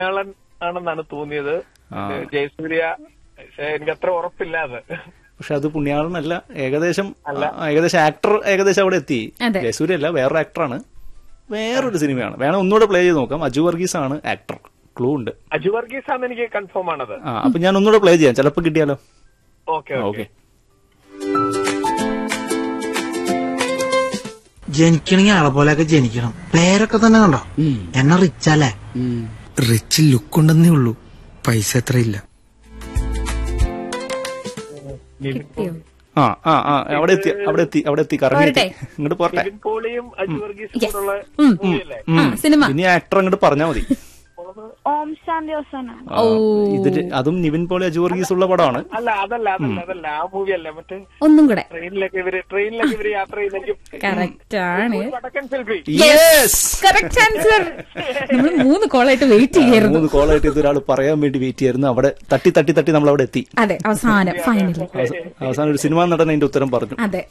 പുണ്യാളൻ ആണെന്നാണ് തോന്നിയത് ആ. ജയസൂര്യ പക്ഷെ എനിക്ക് അത്ര ഉറപ്പില്ല അത് പക്ഷെ അത് പുണ്യാളനല്ല ഏകദേശം ആ, ഏകദേശം ആക്ടർ ഏകദേശം അവിടെ എത്തി അതെ. ജയസൂര്യ അല്ല വേറൊരു ആക്ടറാണ് വേറൊരു സിനിമയാണ് വേണം ഒന്നുകൂടെ പ്ലേ ചെയ്ത് നോക്കാം അജു വർഗീസ് ആണ് ആക്ടർ ക്ലൂ ഉണ്ട് അജു വർഗീസ് ആണെന്ന് എനിക്ക് കൺഫേം ആണത് ആ അപ്പൊ ഞാൻ ഒന്നുകൂടെ പ്ലേ ചെയ്യാം ചിലപ്പോ കിട്ടിയാലോ ഓക്കെ ഓക്കെ ജനിക്കണമെങ്കിൽ ആളെ പോലെയൊക്കെ ജനിക്കണം പേരൊക്കെ തന്നെ കണ്ടോ എന്നെ റിച്ചല്ലേ റിച്ച് ലുക്ക് ഉണ്ടെന്നേ ഉള്ളൂ പൈസ എത്ര ഇല്ല കിട്ടിയോ ആ ആ ആ അവിടെ എത്തി അവിടെ എത്തി അവിടെ എത്തി കറങ്ങി എത്തി. പോരട്ടെ? ഇങ്ങോട്ട് പോരട്ടെ നിവിൻ പോളിയും അജു വർഗീസും Yes. കൂടെയുള്ള ഉം. മൂവിയല്ലേ ആ സിനിമ ഇനി ആക്ടർ അങ്ങോട്ട് പറഞ്ഞാൽ മതി ഓം ശാന്തി അവസാനം ആ, ഇതില് അതും നിവിൻ പോളി അജു വർഗീസ് ഉള്ള പടമാണ് അല്ല അതല്ല അതല്ല അതല്ല ആ മൂവി അല്ല മറ്റേ ഒന്നും കൂടെ ട്രെയിനിലൊക്കെ ഇവര് ട്രെയിനിലൊക്കെ ഇവര് യാത്ര ചെയ്യുന്നെങ്കിൽ കറക്റ്റ് ആണ് വടക്കൻ സെൽഫി യെസ് കറക്റ്റ് ആൻസർ നമ്മൾ മൂന്ന് കോളായിട്ട് വെയിറ്റ് ചെയ്യായിരുന്നു മൂന്ന് കോളായിട്ട് ഇതൊരാൾ പറയാൻ വേണ്ടി വെയിറ്റ് ചെയ്യായിരുന്നു അവിടെ തട്ടി തട്ടി തട്ടി നമ്മൾ അവിടെ എത്തി അതെ അവസാനം ഫൈനലി അവസ- അവസാനം ഒരു സിനിമാ നടൻ അതിന്റെ ഉത്തരം പറഞ്ഞു അതെ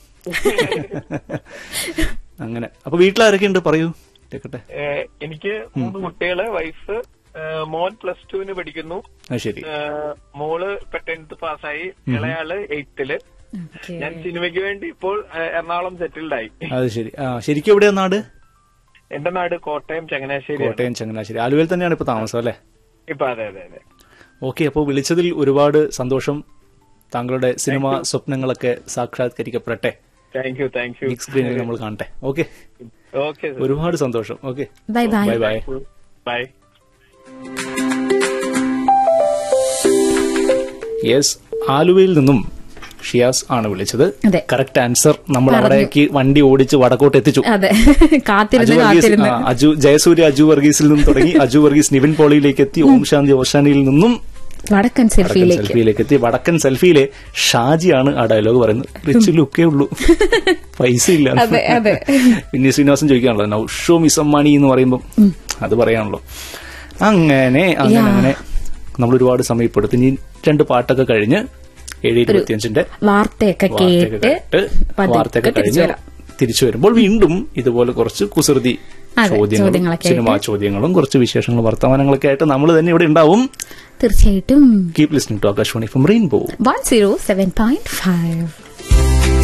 അങ്ങനെ അപ്പൊ വീട്ടിലാരൊക്കെ ഉണ്ട് പറയൂ കേക്കട്ടെ ഏഹ് എനിക്ക് മൂന്ന് കുട്ടികള് വൈഫ് ഏഹ് മോൻ പ്ലസ് ടുവിന് പഠിക്കുന്നു ആ ശരി ഏഹ് മോള് ഇപ്പൊ ടെൻത്ത് പാസ്സായി ഇളയാള് എയ്ത്തില് Okay. ഞാൻ സിനിമയ്ക്ക് വേണ്ടി ഇപ്പോൾ ഏഹ് എറണാകുളം സെറ്റിൽഡ് ആയി അത് ശരി ആ ശരിക്കും എവിടെയാ നാട് എന്റെ നാട് കോട്ടയം ചങ്ങനാശ്ശേരി കോട്ടയം ചങ്ങനാശ്ശേരി ആലുവയിൽ തന്നെയാണ് ഇപ്പൊ താമസം അല്ലേ ഇപ്പൊ അതെ അതെ അതെ ഓക്കെ അപ്പോൾ വിളിച്ചതിൽ ഒരുപാട് സന്തോഷം താങ്കളുടെ സിനിമ സ്വപ്നങ്ങളൊക്കെ സാക്ഷാത്കരിക്കപ്പെടട്ടെ thank you thank you big സ്ക്രീനിൽ നമ്മൾ കാണട്ടെ ഓക്കെ ഓക്കെ ഒരുപാട് സന്തോഷം okay bye bye bye bye bye yes ആലുവയിൽ നിന്നും ഷിയാസ് ആണ് വിളിച്ചത് അതെ. കറക്റ്റ് ആൻസർ നമ്മൾ പറഞ്ഞു. അവിടേക്ക് വണ്ടി ഓടിച്ച് വടക്കോട്ട് എത്തിച്ചു അതെ അജു കാത്തിരുന്ന് വർഗീസ് കാത്തിരുന്ന് ആ, അജു ജയസൂര്യ അജു വർഗീസിൽ നിന്നും തുടങ്ങി അജു വർഗീസ് നിവിൻ പോളിയിലേക്ക് എത്തി ഓം ശാന്തി ഓശാനിയിൽ നിന്നും വടക്കൻ വടക്കൻ സെൽഫിയിലേക്ക് സെൽഫിയിലേക്ക് എത്തി വടക്കൻ സെൽഫിയിലെ ഷാജിയാണ് ആ ഡയലോഗ് പറയുന്നത് റിച്ച് ലുക്കേ ഉള്ളൂ പൈസ ഇല്ല അതെ, അതെ. പിന്നെ ശ്രീനിവാസൻ ചോദിക്കാണല്ലോ നൗ ഷോ മിസ് മണി എന്ന് പറയുമ്പോൾ അത് പറയാണല്ലോ അങ്ങനെ അങ്ങനെ Yeah. അങ്ങനെ നമ്മൾ ഒരുപാട് സമയം ഇപ്പൊ എടുത്തു ഇനി രണ്ട് പാട്ടൊക്കെ കഴിഞ്ഞ് ഏഴ് ഇരുപത്തിയഞ്ചിന്റെ വാർത്തയൊക്കെ വാർത്തയൊക്കെ കേട്ട് കേട്ട് വാർത്തയൊക്കെ പതുക്കെ തിരിച്ചു കഴിഞ്ഞ് വരാം തിരിച്ചു വരുമ്പോൾ വീണ്ടും ഇതുപോലെ കുറച്ച് കുസൃതി അതെ, ചോദ്യങ്ങളും ചോദ്യങ്ങളൊക്കെ സിനിമാ ചോദ്യങ്ങളും കുറച്ച് വിശേഷങ്ങളും വർത്തമാനങ്ങളൊക്കെ ആയിട്ട് നമ്മൾ തന്നെ ഇവിടെ ഉണ്ടാവും തീർച്ചയായിട്ടും keep listening to Akashvani from rainbow one zero seven point five